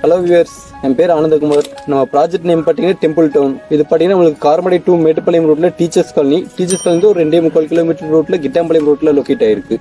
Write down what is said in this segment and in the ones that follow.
hello viewers என் பேர் ஆனந்தகுமார் நம்ம project name பார்த்தீங்கன்னா டெம்பிள் டவுன் இது பார்த்தீங்கன்னா உங்களுக்கு கார்மடை டூ மேட்டுப்பாளையம் ரோட்ல டீச்சர்ஸ் காலனி டீச்சர்ஸ் காலனி ஒரு ரெண்டே முக்கால் கிலோமீட்டர் ரோட்ல கிட்டாம்பாளையம் ரோட்ல லொக்கேட் ஆயிருக்கு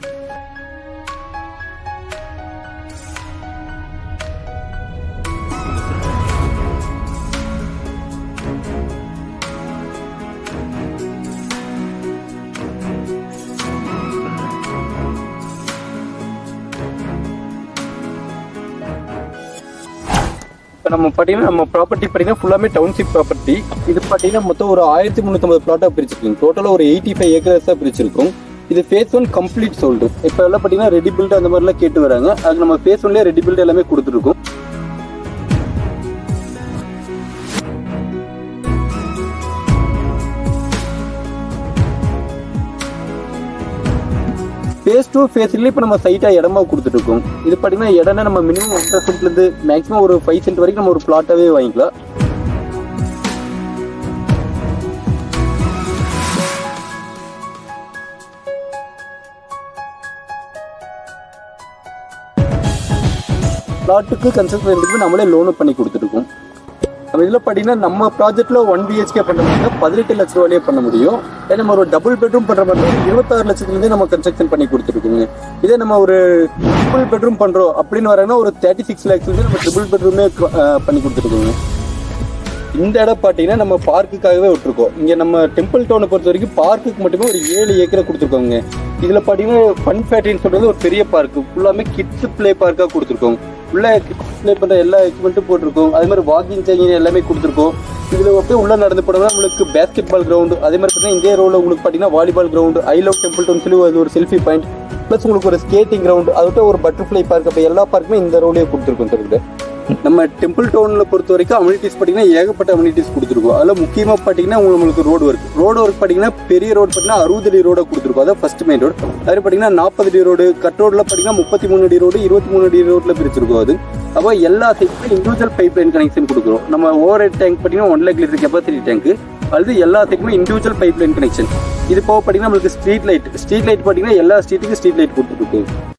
இப்போ நம்ம பார்த்தீங்கன்னா நம்ம ப்ராப்பர்ட்டி பார்த்தீங்கன்னா ஃபுல்லாமே டவுன்ஷிப் ப்ராப்பர்ட்டி இது பார்த்தீங்கன்னா மொத்தம் ஒரு ஆயிரத்தி முந்நூற்றம்பது பிளாட்டாக பிரிச்சிருக்கோம் டோட்டலாக ஒரு எயிட்டி ஃபைவ் ஏக்கர்ஸாக பிரிச்சிருக்கோம் இது ஃபேஸ் ஒன் கம்ப்ளீட் சோல்டு இப்போ எல்லாம் பார்த்தீங்கன்னா ரெடி பில்ட் அந்த மாதிரிலாம் கேட்டு வராங்க அதுக்கு நம்ம ஃபேஸ் ஒன்லேயே ரெடி பில்ட் எல்லாமே கொடுத்துருக்கோம் ஃபேஸ் டூ ஃபேஸ் த்ரீல இப்போ நம்ம சைட்டாக இடமா கொடுத்துட்டு இருக்கோம் இது பார்த்தீங்கன்னா இடம்னா நம்ம மினிமம் ஒன்றரை சென்ட்லேருந்து மேக்ஸிமம் ஒரு ஃபைவ் சென்ட் வரைக்கும் நம்ம ஒரு பிளாட்டாகவே வாங்கிக்கலாம் பிளாட்டுக்கு கன்ஸ்ட்ரக்ஷன் நம்மளே லோனு பண்ணி கொடுத்துருக்கோம் நம்ம இதில் பார்த்தீங்கன்னா நம்ம ப்ராஜெக்ட்ல ஒன் பிஹெச்கே பண்ண முடியும் பதினெட்டு லட்ச ரூபாயிலே பண்ண முடியும் இதே நம்ம ஒரு டபுள் பெட்ரூம் பண்ற மாதிரி இருந்தா இருபத்தாறு லட்சத்துலேருந்தே நம்ம கன்ஸ்ட்ரக்ஷன் பண்ணி கொடுத்துருக்கோங்க இதே நம்ம ஒரு ட்ரிபிள் பெட்ரூம் பண்றோம் அப்படின்னு வராங்கன்னா ஒரு தேர்ட்டி சிக்ஸ் லேக்ஸ்லேருந்து நம்ம ட்ரிபிள் பெட்ரூமே பண்ணி கொடுத்துருக்கோங்க இந்த இடம் பார்த்தீங்கன்னா நம்ம பார்க்குக்காகவே விட்டுருக்கோம் இங்கே நம்ம டெம்பிள் டவுனை பொறுத்த வரைக்கும் பார்க்குக்கு மட்டுமே ஒரு ஏழு ஏக்கரை கொடுத்துருக்கோங்க இதில் பார்த்தீங்கன்னா ஃபன் ஃபேக்ட்ரின்னு சொல்றது ஒரு பெரிய பார்க்கு ஃபுல்லாமே கிட்ஸ் ப்ளே பார்க்காக கொடுத்துருக்கோம் உள்ள கிட்ஸ் ப்ளே பண்ணுற எல்லா எக்யூப்மெண்ட்டும் போட்டிருக்கோம் அதே மாதிரி வாக்கிங் சேஞ்சிங் எல்லாமே கொடுத்துருக்கோம் இதில் அப்படியே உள்ள நடந்து போனோம்னா உங்களுக்கு பேஸ்கெட் பால் கிரவுண்டு அதே மாதிரி பார்த்தீங்கன்னா இந்த ரோல உங்களுக்கு பார்த்தீங்கன்னா volleyball ground I love temple town சொல்லி அது ஒரு செல்ஃபி பாயிண்ட் ப்ளஸ் உங்களுக்கு ஒரு ஸ்கேட்டிங் கிரவுண்டு அதை விட்டு ஒரு பட்டர்ஃப்ளை பார்க் அப்போ எல்லா பார்க்குமே இந்த ரோலே கொடுத்துருக்கோம் தெரியுது நம்ம டெம்பிள் டவுன்ல பொறுத்த வரைக்கும் அம்யூனிட்டிஸ் பார்த்தீங்கன்னா ஏகப்பட்ட அம்யூனிட்டிஸ் கொடுத்துருக்கோம் அதில் முக்கியமாக பார்த்தீங்கன்னா உங்களுக்கு ரோடு ஒர்க் ரோடு ஒர்க் பார்த்தீங்கன்னா பெரிய ரோடு பார்த்தீங்கன்னா அறுபது அடி ரோட கொடுத்துருக்கோம் அதான் ஃபர்ஸ்ட் மெயின் ரோடு அது பார்த்தீங்கன்னா நாற்பது அடி ரோடு கட் ரோட்ல பார்த்தீங்கன்னா முப்பத்தி மூணு அடி ரோடு இருபத்தி மூணு அடி ரோட்ல பிரிச்சிருக்கோம் அது அப்போ எல்லா சைட்ஸுமே இண்டிவிஜுவல் பைப் லைன் கனெக்ஷன் கொடுக்குறோம் நம்ம ஓவர் ஹெட் டேங்க் பார்த்தீங்கன்னா one lakh litre capacity tank அது எல்லா சைட்டுமே இண்டிவிஜுவல் பைப் லைன் கனெக்ஷன் இது போக பார்த்தீங்கன்னா நம்மளுக்கு ஸ்ட்ரீட் லைட் ஸ்ட்ரீட் லைட் பார்த்தீங்கன்னா எல்லா ஸ்ட்ரீட்டுக்கும் ஸ்ட்ரீட் லைட் கொடுத்துருக்கு